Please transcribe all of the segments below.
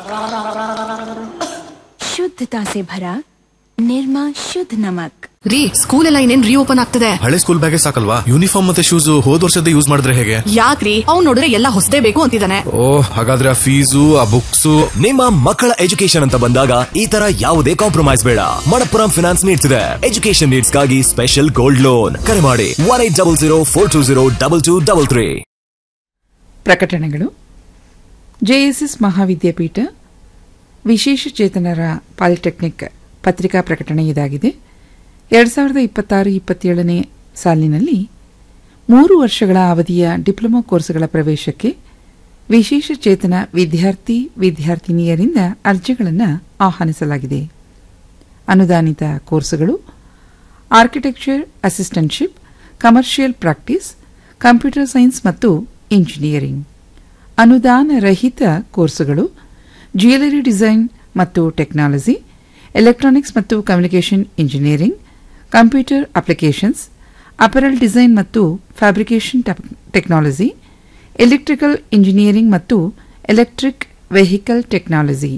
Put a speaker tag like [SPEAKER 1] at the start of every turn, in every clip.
[SPEAKER 1] शुद्धता से भरा निर्मा शुद्ध नमक
[SPEAKER 2] ರೀ ಸ್ಕೂಲ್ ಎಲ್ಲ ಇನ್ನೇನ್ ರೀಓಪನ್ ಆಗ್ತದೆ
[SPEAKER 3] ಹಳೆ ಸ್ಕೂಲ್ ಬ್ಯಾಗೇ ಸಾಕಲ್ವಾ ಯೂನಿಫಾರ್ಮ್ ಮತ್ತೆ ಶೂಸ್ ಹೋದ್ ವರ್ಷದ ಯೂಸ್ ಮಾಡಿದ್ರೆ ಹೇಗೆ
[SPEAKER 2] ಯಾಕ್ರಿ ಅವ್ನ್ ನೋಡಿದ್ರೆ ಎಲ್ಲ ಹೊಸದೇ ಬೇಕು ಅಂತಿದ್ದಾನೆ
[SPEAKER 3] ಓ ಹಾಗಾದ್ರೆ ಆ ಫೀಸು ಆ ಬುಕ್ಸು
[SPEAKER 4] ನಿಮ್ಮ ಮಕ್ಕಳ ಎಜುಕೇಶನ್ ಅಂತ ಬಂದಾಗ ಈ ತರ ಯಾವುದೇ ಕಾಂಪ್ರಮೈಸ್ ಬೇಡ ಮಣಪ್ಪುರಂ ಫಿನಾನ್ಸ್ ನೀಡ್ತಿದೆ ಎಜುಕೇಶನ್ ನೀಡ್ಸ್ಗಾಗಿ ಸ್ಪೆಷಲ್ ಗೋಲ್ಡ್ ಲೋನ್ ಕರೆ ಮಾಡಿ one eight double zero four two zero double two double three
[SPEAKER 5] ಪ್ರಕಟಣೆಗಳು ಜೆಎಸ್ಎಸ್ ಮಹಾವಿದ್ಯಾಪೀಠ ವಿಶೇಷ ಚೇತನರ ಪಾಲಿಟೆಕ್ನಿಕ್ ಪತ್ರಿಕಾ ಪ್ರಕಟಣೆ ಇದಾಗಿದೆ ಎರಡು ಸಾವಿರದ ಇಪ್ಪತ್ತಾರು ಇಪ್ಪತ್ತೇಳನೇ ಸಾಲಿನಲ್ಲಿ ಮೂರು ವರ್ಷಗಳ ಅವಧಿಯ ಡಿಪ್ಲೊಮಾ ಕೋರ್ಸ್ಗಳ ಪ್ರವೇಶಕ್ಕೆ ವಿಶೇಷ ಚೇತನ ವಿದ್ಯಾರ್ಥಿ ವಿದ್ಯಾರ್ಥಿನಿಯರಿಂದ ಅರ್ಜಿಗಳನ್ನು ಆಹ್ವಾನಿಸಲಾಗಿದೆ ಅನುದಾನಿತ ಕೋರ್ಸುಗಳು architecture assistantship commercial practice computer science ಮತ್ತು ಇಂಜಿನಿಯರಿಂಗ್ ಅನುದಾನ ರಹಿತ ಕೋರ್ಸುಗಳು ಜ್ಯುವೆಲರಿ ಡಿಸೈನ್ ಮತ್ತು ಟೆಕ್ನಾಲಜಿ ಎಲೆಕ್ಟ್ರಾನಿಕ್ಸ್ ಮತ್ತು communication engineering computer applications apparel design ಮತ್ತು ಫ್ಯಾಬ್ರಿಕೇಷನ್ ಟೆಕ್ನಾಲಜಿ ಎಲೆಕ್ಟ್ರಿಕಲ್ ಇಂಜಿನಿಯರಿಂಗ್ ಮತ್ತು ಎಲೆಕ್ಟ್ರಿಕ್ ವೆಹಿಕಲ್ ಟೆಕ್ನಾಲಜಿ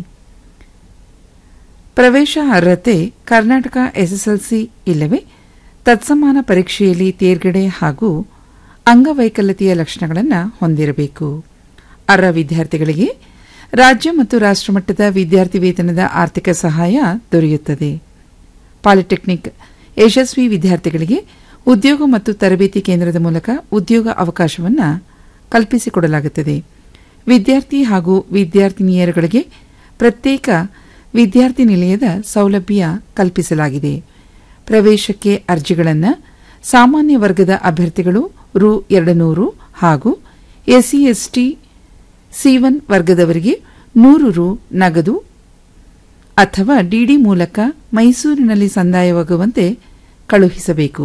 [SPEAKER 5] ಪ್ರವೇಶ ಅರ್ಹತೆ ಕರ್ನಾಟಕ ಎಸ್ಎಸ್ಎಲ್ಸಿ ಇಲ್ಲವೇ ತತ್ಸಮಾನ ಪರೀಕ್ಷೆಯಲ್ಲಿ ತೇರ್ಗಡೆ ಹಾಗೂ ಅಂಗವೈಕಲ್ಯತೆಯ ಲಕ್ಷಣಗಳನ್ನು ಹೊಂದಿರಬೇಕು ಅರ್ಹ ವಿದ್ಯಾರ್ಥಿಗಳಿಗೆ ರಾಜ್ಯ ಮತ್ತು ರಾಷ್ಟ್ರಮಟ್ಟದ ವಿದ್ಯಾರ್ಥಿ ವೇತನದ ಆರ್ಥಿಕ ಸಹಾಯ ದೊರೆಯುತ್ತದೆ ಪಾಲಿಟೆಕ್ನಿಕ್ ಯಶಸ್ವಿ ವಿದ್ಯಾರ್ಥಿಗಳಿಗೆ ಉದ್ಯೋಗ ಮತ್ತು ತರಬೇತಿ ಕೇಂದ್ರದ ಮೂಲಕ ಉದ್ಯೋಗ ಅವಕಾಶವನ್ನು ಕಲ್ಪಿಸಿಕೊಡಲಾಗುತ್ತದೆ ವಿದ್ಯಾರ್ಥಿ ಹಾಗೂ ವಿದ್ಯಾರ್ಥಿನಿಯರುಗಳಿಗೆ ಪ್ರತ್ಯೇಕ ವಿದ್ಯಾರ್ಥಿ ನಿಲಯದ ಸೌಲಭ್ಯ ಕಲ್ಪಿಸಲಾಗಿದೆ ಪ್ರವೇಶಕ್ಕೆ ಅರ್ಜಿಗಳನ್ನು ಸಾಮಾನ್ಯ ವರ್ಗದ ಅಭ್ಯರ್ಥಿಗಳು ರು ಎರಡು ನೂರು ಹಾಗೂ ಎಸ್ಸಿ ಎಸ್ಟಿ ಸಿ ಒನ್ ವರ್ಗದವರಿಗೆ ನೂರು ರು ನಗದು ಅಥವಾ ಡಿಡಿ ಮೂಲಕ ಮೈಸೂರಿನಲ್ಲಿ ಸಂದಾಯವಾಗುವಂತೆ ಕಳುಹಿಸಬೇಕು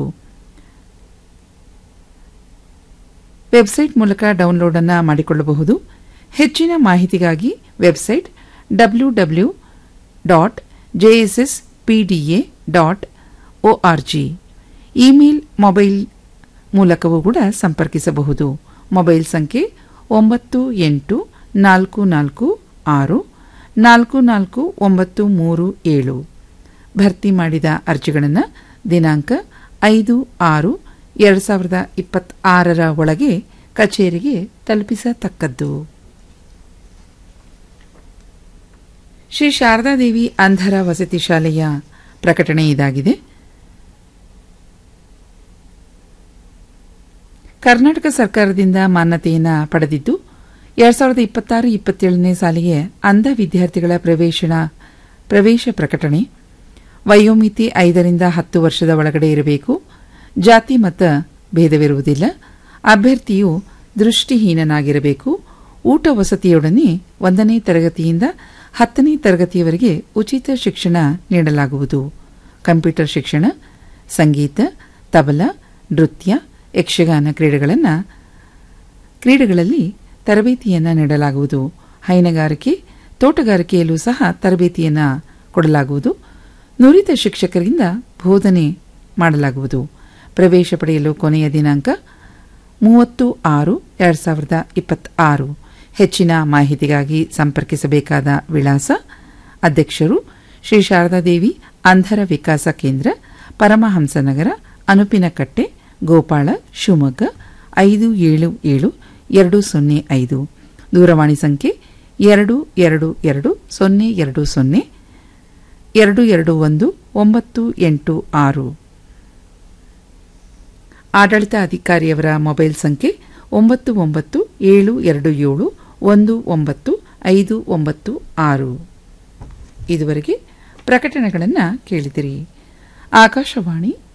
[SPEAKER 5] ವೆಬ್ಸೈಟ್ ಮೂಲಕ ಡೌನ್ಲೋಡ್ ಅನ್ನು ಮಾಡಿಕೊಳ್ಳಬಹುದು ಹೆಚ್ಚಿನ ಮಾಹಿತಿಗಾಗಿ website W W dot JSS PDA dot ORG email mobile ಮೂಲಕವೂ ಕೂಡ ಸಂಪರ್ಕಿಸಬಹುದು ಮೊಬೈಲ್ ಸಂಖ್ಯೆ ಒಂಬತ್ತು ಎಂಟು ನಾಲ್ಕು ನಾಲ್ಕು ಆರು ನಾಲ್ಕು ನಾಲ್ಕು ಒಂಬತ್ತು ಮೂರು ಏಳು ಭರ್ತಿ ಮಾಡಿದ ಅರ್ಜಿಗಳನ್ನು ದಿನಾಂಕ ಐದು ಆರು ಎರಡು ಸಾವಿರದ ಇಪ್ಪತ್ತಾರರ ಒಳಗೆ ಕಚೇರಿಗೆ ತಲುಪಿಸತಕ್ಕದ್ದು ಶ್ರೀ ಶಾರದಾದೇವಿ ಅಂಧರ ವಸತಿ ಶಾಲೆಯ ಪ್ರಕಟಣೆ ಇದಾಗಿದೆ ಕರ್ನಾಟಕ ಸರ್ಕಾರದಿಂದ ಮಾನ್ಯತೆಯನ್ನು ಪಡೆದಿದ್ದು ಎರಡ್ ಸಾವಿರದ ಇಪ್ಪತ್ತಾರು ಇಪ್ಪತ್ತೇಳನೇ ಸಾಲಿಗೆ ಅಂಧ ವಿದ್ಯಾರ್ಥಿಗಳ ಪ್ರವೇಶನ ಪ್ರವೇಶ ಪ್ರಕಟಣೆ ವಯೋಮಿತಿ ಐದರಿಂದ ಹತ್ತು ವರ್ಷದ ಒಳಗಡೆ ಇರಬೇಕು ಜಾತಿ ಮತ ಭೇದವಿರುವುದಿಲ್ಲ ಅಭ್ಯರ್ಥಿಯು ದೃಷ್ಟಿಹೀನನಾಗಿರಬೇಕು ಊಟ ವಸತಿಯೊಡನೆ ಒಂದನೇ ತರಗತಿಯಿಂದ ಹತ್ತನೇ ತರಗತಿಯವರೆಗೆ ಉಚಿತ ಶಿಕ್ಷಣ ನೀಡಲಾಗುವುದು ಕಂಪ್ಯೂಟರ್ ಶಿಕ್ಷಣ ಸಂಗೀತ ತಬಲ ನೃತ್ಯ ಯಕ್ಷಗಾನ ಕ್ರೀಡೆಗಳನ್ನು ಕ್ರೀಡೆಗಳಲ್ಲಿ ತರಬೇತಿಯನ್ನು ನೀಡಲಾಗುವುದು ಹೈನುಗಾರಿಕೆ ತೋಟಗಾರಿಕೆಯಲ್ಲೂ ಸಹ ತರಬೇತಿಯನ್ನು ಕೊಡಲಾಗುವುದು ನುರಿತ ಶಿಕ್ಷಕರಿಂದ ಬೋಧನೆ ಮಾಡಲಾಗುವುದು ಪ್ರವೇಶ ಪಡೆಯಲು ಕೊನೆಯ ದಿನಾಂಕ ಮೂವತ್ತು ಆರು ಎರಡು ಸಾವಿರದ ಇಪ್ಪತ್ತಾರು ಹೆಚ್ಚಿನ ಮಾಹಿತಿಗಾಗಿ ಸಂಪರ್ಕಿಸಬೇಕಾದ ವಿಳಾಸ ಅಧ್ಯಕ್ಷರು ಶ್ರೀ ಶಾರದಾದೇವಿ ಅಂಧರ ವಿಕಾಸ ಕೇಂದ್ರ ಪರಮಹಂಸನಗರ ಅನುಪಿನಕಟ್ಟೆ ಗೋಪಾಳ ಶಿವಮೊಗ್ಗ ಐದು ಏಳು ಏಳು ಎರಡು ಸೊನ್ನೆ ಐದು ದೂರವಾಣಿ ಸಂಖ್ಯೆ ಎರಡು ಎರಡು ಎರಡು ಸೊನ್ನೆ ಎರಡು ಸೊನ್ನೆ ಎರಡು ಎರಡು ಒಂದು ಒಂಬತ್ತು ಎಂಟು ಆರು ಆಡಳಿತ ಅಧಿಕಾರಿಯವರ ಮೊಬೈಲ್ ಸಂಖ್ಯೆ ಒಂಬತ್ತು ಒಂಬತ್ತು ಏಳು ಎರಡು ಏಳು ಒಂದು ಒಂಬತ್ತು ಐದು ಒಂಬತ್ತು ಆರು ಇದುವರೆಗೆ ಪ್ರಕಟಣೆಗಳನ್ನು ಕೇಳಿದಿರಿ ಆಕಾಶವಾಣಿ